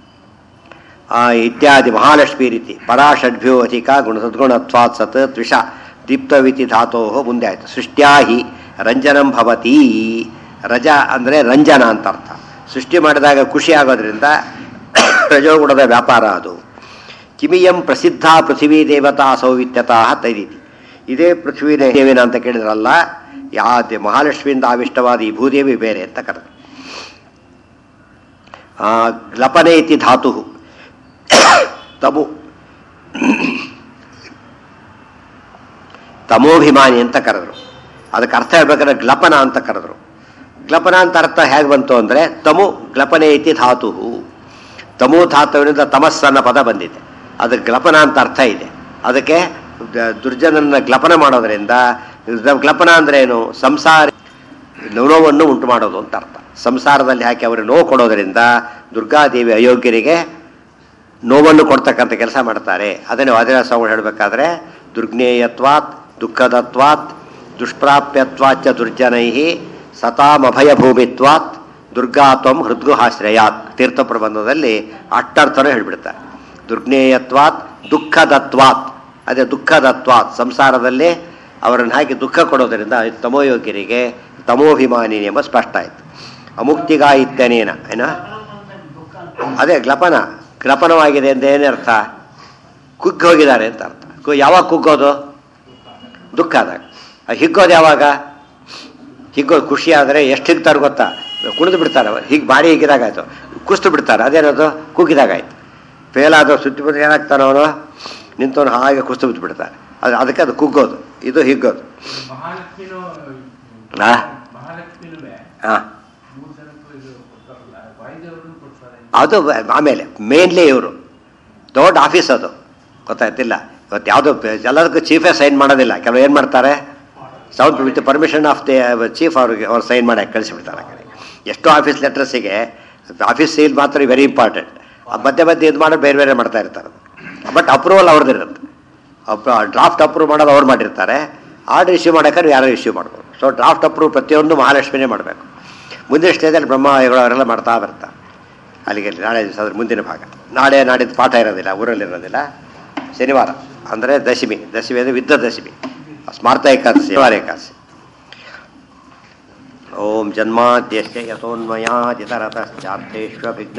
ಆ, ಇತ್ಯಾದಿ ಮಹಾಲಕ್ಷ್ಮಿ ರೀತಿ ಪರಾ ಷಡ್ಭ್ಯೋ ಅಧಿಕ ಗುಣ ಸದ್ಗುಣತ್ವಾತ್ ಸತ್ ತ್ವಿಷ ದೀಪ್ತವಿತಿ ಧಾತೋ ಮುಂದೆ ಆಯಿತು ಸೃಷ್ಟ್ಯಾಹಿ ರಂಜನಂ ಭವತಿ ರಜ ಅಂದರೆ ರಂಜನ ಅಂತ ಅರ್ಥ ಸೃಷ್ಟಿ ಮಾಡಿದಾಗ ಖುಷಿ ಆಗೋದ್ರಿಂದ ರಜೋಗುಣದ ವ್ಯಾಪಾರ ಅದು ಕಿಮಿಯಂ ಪ್ರಸಿದ್ಧ ಪೃಥ್ವೀ ದೇವತಾ ಸೌವಿತ್ಯತಃ ತೈದಿತಿ ಇದೇ ಪೃಥ್ವೀ ದೇವಿನ ಅಂತ ಕೇಳಿದ್ರಲ್ಲ ಯಾ ದೇ- ಮಹಾಲಕ್ಷ್ಮಿಯಿಂದ ಆವಿಷ್ಟವಾದ ಈ ಭೂದೇವಿ ಬೇರೆ ಅಂತ ಕರೆದು ಆ, ಲಪನೆ ಇತಿ ಧಾತು ತಮು ತಮೋಭಿಮಾನಿ ಅಂತ ಕರೆದ್ರು ಅದಕ್ಕೆ ಅರ್ಥ ಹೇಳ್ಬೇಕಾದ್ರೆ ಗ್ಲಪನ ಅಂತ ಕರೆದ್ರು ಗ್ಲಪನ ಅಂತ ಅರ್ಥ ಹೇಗೆ ಬಂತು ಅಂದರೆ ತಮು ಗ್ಲಪನೆ ಇತಿ ಧಾತು ತಮು ಧಾತುವಿನಿಂದ ತಮಸ್ಸನ್ನ ಪದ ಬಂದಿದೆ ಅದಕ್ಕೆ ಗ್ಲಪನ ಅಂತ ಅರ್ಥ ಇದೆ ಅದಕ್ಕೆ ದ- ದುರ್ಜನನ ಗ್ಲಪನ ಮಾಡೋದ್ರಿಂದ ದ- ಗ್ಲಪನ ಅಂದ್ರೆ ಏನು ಸಂಸಾರ ನೋವನ್ನು ಉಂಟು ಮಾಡೋದು ಅಂತ ಅರ್ಥ ಸಂಸಾರದಲ್ಲಿ ಹಾಕಿ ಅವರಿಗೆ ನೋವು ಕೊಡೋದರಿಂದ ದುರ್ಗಾದೇವಿ ಅಯೋಗ್ಯರಿಗೆ ನೋವನ್ನು ಕೊಡ್ತಕ್ಕಂಥ ಕೆಲಸ ಮಾಡ್ತಾರೆ ಅದನ್ನೇ ವಾದಿರಾಜ ಸ್ವಾಮಿಗಳು ಹೇಳಬೇಕಾದ್ರೆ ದುರ್ಜ್ಞೇಯತ್ವಾತ್ ದುಃಖದತ್ವಾತ್ ದುಷ್ಪ್ರಾಪ್ಯತ್ವಾಚ ದುರ್ಜನೈ ಸತಾಮಭಯ ಭೂಮಿತ್ವಾತ್ ದುರ್ಗಾತ್ವಂ ಹೃದ್ಗುಹಾಶ್ರಯಾತ್ ತೀರ್ಥ ಪ್ರಬಂಧದಲ್ಲಿ ಅಟ್ಟರ್ಥನೂ ಹೇಳ್ಬಿಡ್ತಾರೆ ದುರ್ಜ್ಞೇಯತ್ವಾತ್ ದುಃಖದತ್ವಾತ್ ಅದೇ ದುಃಖದತ್ವಾತ್ ಸಂಸಾರದಲ್ಲಿ ಅವರನ್ನು ಹಾಕಿ ದುಃಖ ಕೊಡೋದರಿಂದ ತಮೋಯೋಗ್ಯರಿಗೆ ತಮೋಭಿಮಾನಿ ಎಂಬ ಸ್ಪಷ್ಟ ಆಯಿತು ಅಮುಕ್ತಿಗಾ ಇತ್ಯನೇನ ಏನ ಅದೇ ಗ್ಲಪನ ಗ್ಲಪನವಾಗಿದೆ ಅಂತ ಏನರ್ಥ ಕುಗ್ಗಿ ಹೋಗಿದ್ದಾರೆ ಅಂತ ಅರ್ಥ ಕು- ಯಾವಾಗ ಕುಗ್ಗೋದು ದುಃಖ ಆದಾಗ ಆ ಹಿಗ್ಗೋದು ಯಾವಾಗ ಹಿಗ್ಗೋದು ಖುಷಿ ಆದರೆ ಎಷ್ಟು ಹಿಗ್ತಾರೆ ಗೊತ್ತಾ ಕುಣಿದು ಬಿಡ್ತಾರೆ ಹೀಗೆ ಭಾರಿ ಹಿಗ್ಗಿದಾಗ ಆಯಿತು ಕುಸ್ತು ಬಿಡ್ತಾರೆ ಅದೇನದು ಕುಗ್ಗಿದಾಗ ಆಯ್ತು ಫೇಲ್ ಆದೋ ಸುತ್ತಿ ಬಿಟ್ಟು ಏನಾಗ್ತಾನೆ ಅವನು ನಿಂತವನು ಹಾಗೆ ಕುಸ್ತು ಬಿದ್ದು ಬಿಡ್ತಾರೆ ಅದು ಅದಕ್ಕೆ ಅದು ಕುಗ್ಗೋದು ಇದು ಹಿಗ್ಗೋದು ಮಹಾಲಕ್ಷ್ಮಿನೂ ಆ? ಮಹಾಲಕ್ಷ್ಮಿನೂ ಹಾಂ ಮೂರು ಜನಕ್ಕೂ ಇದು ಕೊಡ್ತಾರಲ್ಲ ವಾಯುದೇವರನ್ನು ಕೊಡ್ತಾರೆ ಅದು ಆಮೇಲೆ ಮೇನ್ಲಿ ಇವರು ದೊಡ್ಡ ಆಫೀಸ್ ಅದು ಗೊತ್ತಾಯ್ತಿಲ್ಲ ಇವತ್ತು ಯಾವುದೋ ಎಲ್ಲದಕ್ಕೂ ಚೀಫೇ ಸೈನ್ ಮಾಡೋದಿಲ್ಲ ಕೆಲವು ಏನು ಮಾಡ್ತಾರೆ sound with permission of the chief ಅವ್ರಿಗೆ ಅವ್ರು ಸೈನ್ ಮಾಡಿ ಕಳಿಸಿಬಿಡ್ತಾರೆ ಆ ಕಡೆ ಎಷ್ಟೋ ಆಫೀಸ್ ಲೆಟರ್ಸಿಗೆ ಆಫೀಸ್ ಸೀಲ್ ಮಾತ್ರ ವೆರಿ ಇಂಪಾರ್ಟೆಂಟ್ ಮಧ್ಯೆ ಮಧ್ಯೆ ಇದು ಮಾಡೋದು ಬೇರೆ ಬೇರೆ ಮಾಡ್ತಾ ಇರ್ತಾರೆ ಬಟ್ ಅಪ್ರೂವಲ್ ಅವ್ರದ್ದು ಇರುತ್ತೆ ಡ್ರಾಫ್ಟ್ ಅಪ್ರೂವ್ ಮಾಡೋದು ಅವ್ರು ಮಾಡಿರ್ತಾರೆ ಆರ್ಡರ್ ಇಶ್ಯೂ ಮಾಡೋಕ್ಕಾದ್ರೆ ಯಾರೋ ಇಶ್ಯೂ ಮಾಡ್ಬೋದು ಸೊ ಡ್ರಾಫ್ಟ್ ಅಪ್ರೂವ್ ಪ್ರತಿಯೊಂದು ಮಹಾಲಕ್ಷ್ಮಿನೇ ಮಾಡಬೇಕು ಮುಂದಿನ ಸ್ಟೇಜಲ್ಲಿ ಬ್ರಹ್ಮ ಅವರೆಲ್ಲ ಮಾಡ್ತಾ ಬರ್ತಾರೆ ಅಲ್ಲಿಗೆ ನಾಳೆ ದಿವಸ ಅದ್ರ ಮುಂದಿನ ಭಾಗ ನಾಳೆ ನಾಡಿದ್ದು ಪಾಠ ಇರೋದಿಲ್ಲ ಊರಲ್ಲಿ ಇರೋದಿಲ್ಲ ಶನಿವಾರ ಅಂದರೆ ದಶಮಿ ದಶಮಿ ಅಂದರೆ ವಿದ್ದ ದಶಮಿ ಸ್ಮಾರ್ಥ ಏಕಾದಶಿ ಶನಿವಾರ ಏಕಾದಶಿ ಓಂ ಜನ್ಮಾದ್ಯಶ್ಚ ಯಥೋನ್ಮಯಾದಿತರತಶ್ಚಾರ್ಥೇಷ್ವಭಿಘ್ನ